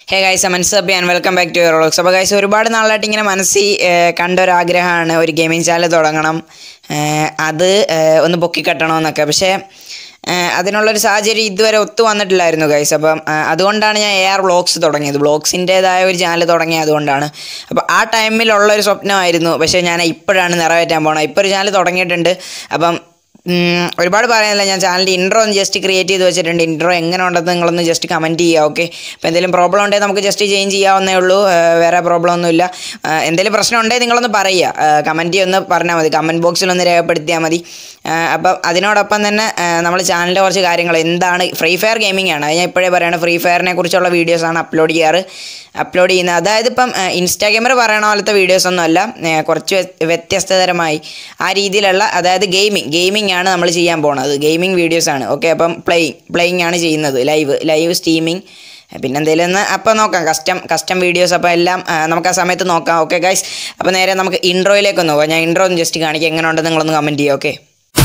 hey guys Mansab and welcome back to Roblox അപ്പോൾ guys ഒരുപാട് നാളായിട്ട് ഇങ്ങനെ മനസ്സിൽ ഏഹ്, കണ്ട ഒരു ആഗ്രഹമാണ് ഒരു ഗെയിമിംഗ് ചാനൽ തുടങ്ങണം ഏഹ്, അത് ഏഹ്, ഒന്ന് പൊക്കിക്കെട്ടണമെന്നൊക്കെ പക്ഷേ ഏഹ്, അതിനുള്ളൊരു സാഹചര്യം ഇതുവരെ ഒത്തു വന്നിട്ടില്ലായിരുന്നു ഗൈസ് അപ്പം ഏഹ്, അതുകൊണ്ടാണ് ഞാൻ എ ആർ വ്ളോഗ്സ് തുടങ്ങിയത് വ്ളോഗ്സിൻ്റേതായ ഒരു ചാനൽ തുടങ്ങിയത് അതുകൊണ്ടാണ് അപ്പോൾ ആ ടൈമിലുള്ള ഒരു സ്വപ്നമായിരുന്നു പക്ഷേ ഞാൻ ഇപ്പോഴാണ് നിറവേറ്റാൻ പോണത് ഇപ്പോൾ ഒരു ചാനൽ തുടങ്ങിയിട്ടുണ്ട് അപ്പം ഉം, ഒരുപാട് പറയുന്നില്ല ഞാൻ ചാനലിൻ്റെ ഇൻട്രോ ഒന്ന് ജസ്റ്റ് ക്രിയേറ്റ് ചെയ്ത് വെച്ചിട്ടുണ്ട് ഇൻട്രോ എങ്ങനെ ഉണ്ടെന്ന് നിങ്ങളൊന്ന് ജസ്റ്റ് കമൻറ്റ് ചെയ്യുക ഓക്കെ അപ്പോൾ എന്തെങ്കിലും പ്രോബ്ലം ഉണ്ടെങ്കിൽ നമുക്ക് ജസ്റ്റ് ചേഞ്ച് ചെയ്യാവുന്നേ ഉള്ളൂ ആ, വേറെ പ്രോബ്ലം ഒന്നുമില്ല ആ, എന്തെങ്കിലും പ്രശ്നം ഉണ്ടെങ്കിൽ നിങ്ങളൊന്ന് പറയുക കമൻറ്റ് ഒന്ന് പറഞ്ഞാൽ മതി കമൻറ്റ് ബോക്സിൽ ഒന്ന് രേഖപ്പെടുത്തിയാൽ മതി അപ്പം അതിനോടൊപ്പം തന്നെ നമ്മൾ ചാനലിൻ്റെ കുറച്ച് കാര്യങ്ങൾ എന്താണ് ഫ്രീ ഫയർ ഗെയിമിംഗ് ആണ് അത് ഞാൻ ഇപ്പോഴേ പറയുന്നത് ഫ്രീ ഫയറിനെ കുറിച്ചുള്ള വീഡിയോസാണ് അപ്ലോഡ് ചെയ്യാറ് അപ്ലോഡ് ചെയ്യുന്നത് അതായത് ഇപ്പം ഇൻസ്റ്റാഗ്രാമിൽ പറയണ പോലത്തെ വീഡിയോസ് ഒന്നും അല്ല ഏ, കുറച്ച് വ്യ- വ്യത്യസ്തതരമായി ആ രീതിയിലുള്ള അതായത് ഗെയിമിംഗ് ഗെയിമിംഗ് ആണ് നമ്മൾ ചെയ്യാൻ പോണത് ഗെയിമിംഗ് വീഡിയോസ് ആണ് ഓക്കെ അപ്പം പ്ലേയിങ് പ്ലേയിങ് ആണ് ചെയ്യുന്നത് ലൈവ് ലൈവ് സ്ട്രീമിംഗ് പിന്നെ എന്തെങ്കിലും ഒന്ന് അപ്പോൾ നോക്കാം കസ്റ്റം കസ്റ്റം വീഡിയോസ് അപ്പോൾ എല്ലാം ആ, നമുക്ക് ആ സമയത്ത് നോക്കാം ഓക്കെ ഗൈസ് അപ്പോൾ നേരെ നമുക്ക് ഇൻട്രോയിലേക്ക് ഒന്ന് പോകാം ഞാൻ ഇൻട്രോ ഒന്ന് ജസ്റ്റ് കാണിക്കാം എങ്ങനെ ഉണ്ടെന്ന് നിങ്ങളൊന്ന് കമൻറ്റ് ചെയ്യുക ഓക്കെ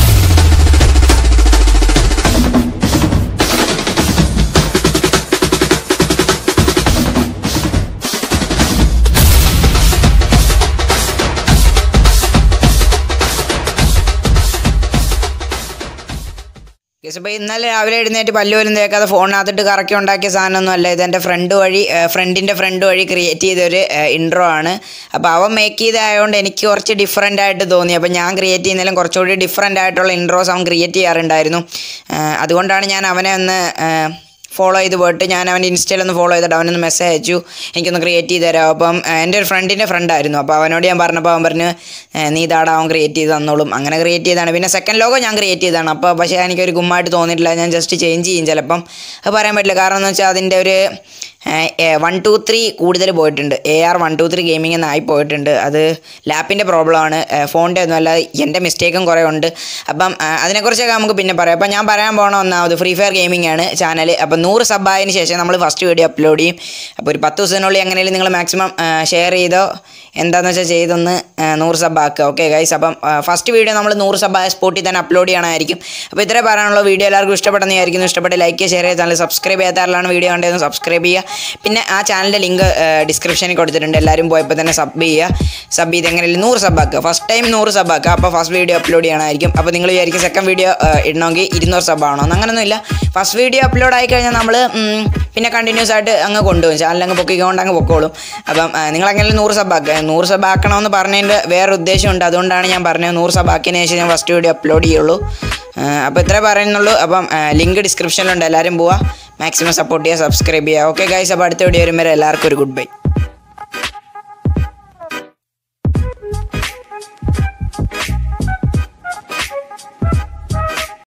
ഗസ് അപ്പോൾ ഇന്നലെ രാവിലെ എഴുന്നേറ്റ് പല്ല് പോലും തേക്കാതെ ഫോണിനകത്തിട്ട് കറക്കി ഉണ്ടാക്കിയ സാധനമൊന്നും അല്ല ഇത് എൻ്റെ ഫ്രണ്ട് വഴി ഫ്രണ്ടിൻ്റെ ഫ്രണ്ട് വഴി ക്രിയേറ്റ് ചെയ്തൊരു ഇൻട്രോ ആണ് അപ്പോൾ അവൻ മേക്ക് ചെയ്തതായതുകൊണ്ട് എനിക്ക് കുറച്ച് ഡിഫറെൻ്റ് ആയിട്ട് തോന്നി അപ്പോൾ ഞാൻ ക്രിയേറ്റ് ചെയ്യുന്നതിലും കുറച്ചുകൂടി ഡിഫറെൻ്റ് ആയിട്ടുള്ള ഇൻട്രോസ് അവൻ ക്രിയേറ്റ് ചെയ്യാറുണ്ടായിരുന്നു ആ, അതുകൊണ്ടാണ് ഞാൻ അവനെ ഒന്ന് ആ, ഫോളോ ചെയ്ത് പോയിട്ട് ഞാൻ അവൻ്റെ ഇൻസ്റ്റയിൽ ഒന്ന് ഫോളോ ചെയ്തിട്ട് അവനൊന്ന് മെസ്സേജ് അയച്ചു എനിക്കൊന്ന് ക്രിയേറ്റ് ചെയ്ത് തരാം അപ്പം ഏഹ്, എൻ്റെ ഒരു ഫ്രണ്ടിൻ്റെ ഫ്രണ്ടായിരുന്നു അപ്പോൾ അവനോട് ഞാൻ പറഞ്ഞപ്പോൾ അവൻ പറഞ്ഞു ഏഹ്, നീ ഇതാടാ അവൻ ക്രിയേറ്റ് ചെയ്ത് തന്നോളും അങ്ങനെ ക്രിയേറ്റ് ചെയ്താണ് പിന്നെ സെക്കൻഡ് ലോഗോ ഞാൻ ക്രിയേറ്റ് ചെയ്തതാണ് അപ്പോൾ പക്ഷേ എനിക്കൊരു ഗുമ്മായിട്ട് തോന്നിയിട്ടില്ല ഞാൻ ജസ്റ്റ് ചേഞ്ച് ചെയ്യും ചിലപ്പം അത് പറയാൻ പറ്റില്ല കാരണം എന്ന് വെച്ചാൽ അതിൻ്റെ ഒരു വൺ ടു ത്രീ കൂടുതൽ പോയിട്ടുണ്ട് A R one two three gaming എന്നായി പോയിട്ടുണ്ട് അത് ലാപ്പിൻ്റെ പ്രോബ്ലമാണ് ഫോണിൻ്റെ ഒന്നും അല്ല എൻ്റെ മിസ്റ്റേക്കും കുറേ ഉണ്ട് അപ്പം ആ, അതിനെക്കുറിച്ചൊക്കെ നമുക്ക് പിന്നെ പറയാം അപ്പം ഞാൻ പറയാൻ പോകണ ഒന്നാമത് ഫ്രീ ഫയർ ഗെയിമിംഗ് ആണ് ചാനൽ അപ്പം നൂറ് സബ് ആയതിനു ശേഷം നമ്മൾ ഫസ്റ്റ് വീഡിയോ അപ്ലോഡ് ചെയ്യും അപ്പോൾ ഒരു പത്ത് ദിവസത്തിനുള്ളിൽ എങ്ങനെയും നിങ്ങൾ മാക്സിമം ഷെയർ ചെയ്തോ എന്താണെന്ന് വെച്ചാൽ ചെയ്തൊന്ന് ആ, നൂറ് സബ് ആക്കുക ഓക്കെ ഗൈസ് അപ്പം ഫസ്റ്റ് വീഡിയോ നമ്മൾ നൂറ് സബ് ആയ സ്പോട്ടിൽ തന്നെ അപ്ലോഡ് ചെയ്യണമായിരിക്കും അപ്പോൾ ഇത്രേ പറയാനുള്ള വീഡിയോ എല്ലാവർക്കും ഇഷ്ടപ്പെടുന്നതായിരിക്കും ഇഷ്ടപ്പെട്ട് ലൈക്ക് ചെയ്യുക ഷെയർ ചെയ്യുക ചാനൽ സബ്സ്ക്രൈബ് ചെയ്യാത്തവരിലാണ് വീഡിയോ കണ്ടതെന്ന് സബ്സ്ക്രൈബ് ചെയ്യുക പിന്നെ ആ ചാനലിൻ്റെ ലിങ്ക് ഡിസ്ക്രിപ്ഷനിൽ കൊടുത്തിട്ടുണ്ട് എല്ലാവരും പോയപ്പോൾ തന്നെ സബ് ചെയ്യുക സബ് ചെയ്ത് എങ്ങനെയും നൂറ് സബ് ആക്കുക ഫസ്റ്റ് ടൈം നൂറ് സബ് ആക്കുക അപ്പോൾ ഫസ്റ്റ് വീഡിയോ അപ്ലോഡ് ചെയ്യണമായിരിക്കും അപ്പോൾ നിങ്ങൾ വിചാരിക്കും സെക്കൻഡ് വീഡിയോ ഇടണമെങ്കിൽ ഇരുന്നൂറ് സബ് ആണോ അങ്ങനെയൊന്നുമില്ല ഫസ്റ്റ് വീഡിയോ അപ്ലോഡ് ആയി കഴിഞ്ഞാൽ നമ്മൾ പിന്നെ കണ്ടിന്യൂസ് ആയിട്ട് അങ്ങ് കൊണ്ടുപോകും ചാനൽ അങ്ങ് പൊക്കിക്കൊണ്ട് അങ്ങ് പൊക്കോളും അപ്പം ആ, നിങ്ങൾ എങ്ങനെ നൂറ് സബ് ആക്കുക നൂറ് സബ് ആക്കണമെന്ന് പറഞ്ഞതിൻ്റെ വേറെ ഉദ്ദേശമുണ്ട് അതുകൊണ്ടാണ് ഞാൻ പറഞ്ഞത് നൂറ് സബ് ആക്കിയതിന് ശേഷം ഞാൻ ഫസ്റ്റ് വീഡിയോ അപ്ലോഡ് ചെയ്യുള്ളൂ അപ്പോൾ ഇത്രേ പറയുന്നുള്ളൂ അപ്പം ലിങ്ക് ഡിസ്ക്രിപ്ഷനിലുണ്ട് എല്ലാവരും പോവുക മാക്സിമം സപ്പോർട്ട് ചെയ്യുക സബ്സ്ക്രൈബ് ചെയ്യുക ഓക്കെ ഗൈസ് അപ്പോൾ അടുത്ത വീഡിയോ വരുമ്പോൾ എല്ലാവർക്കും ഒരു ഗുഡ് ബൈ